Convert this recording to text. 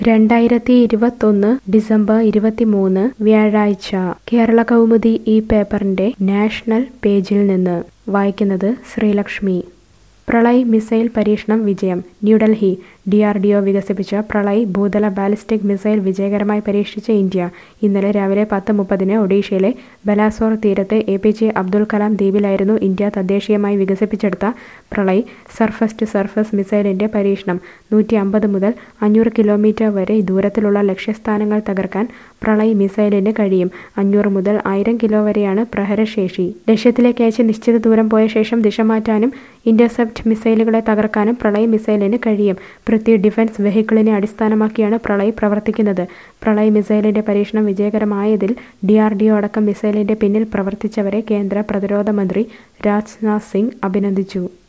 രണ്ടായിരത്തി ഇരുപത്തൊന്ന് ഡിസംബർ ഇരുപത്തിമൂന്ന് വ്യാഴാഴ്ച കേരള കൗമുദി ഈ പേപ്പറിന്റെ നാഷണൽ പേജിൽ നിന്ന് വായിക്കുന്നത് ശ്രീലക്ഷ്മി പ്രളയ് മിസൈൽ പരീക്ഷണം വിജയം New Delhi D R D O വികസിപ്പിച്ച പ്രളയ് ഭൂതല ബാലിസ്റ്റിക് മിസൈൽ വിജയകരമായി പരീക്ഷിച്ച ഇന്ത്യ ഇന്നലെ രാവിലെ പത്ത് മുപ്പതിന് ഒഡീഷയിലെ ബലാസോർ തീരത്ത് A P J Abdul Kalam ദ്വീപിലായിരുന്നു ഇന്ത്യ തദ്ദേശീയമായി വികസിപ്പിച്ചെടുത്ത പ്രളയ് സർഫസ് ടു സർഫസ് മിസൈലിന്റെ പരീക്ഷണം നൂറ്റി അമ്പത് മുതൽ അഞ്ഞൂറ് കിലോമീറ്റർ വരെ ദൂരത്തിലുള്ള ലക്ഷ്യസ്ഥാനങ്ങൾ തകർക്കാൻ പ്രളയ് മിസൈലിന് കഴിയും അഞ്ഞൂറ് മുതൽ ആയിരം കിലോ വരെയാണ് പ്രഹരശേഷി ലക്ഷ്യത്തിലേക്ക് അയച്ച് നിശ്ചിത ദൂരം പോയ ശേഷം ദിശ മാറ്റാനും ഇന്റർസെപ്റ്റ് മിസൈലുകളെ തകർക്കാനും പ്രളയ് മിസൈലിന് കഴിയും പൃഥ്വി ഡിഫൻസ് വെഹിക്കിളിനെ അടിസ്ഥാനമാക്കിയാണ് പ്രളയ് പ്രവർത്തിക്കുന്നത് പ്രളയ് മിസൈലിന്റെ പരീക്ഷണം വിജയകരമായതിൽ ഡി ആർ ഡി ഒ അടക്കം മിസൈലിന്റെ പിന്നിൽ പ്രവർത്തിച്ചവരെ കേന്ദ്ര പ്രതിരോധ മന്ത്രി രാജ്നാഥ് സിംഗ് അഭിനന്ദിച്ചു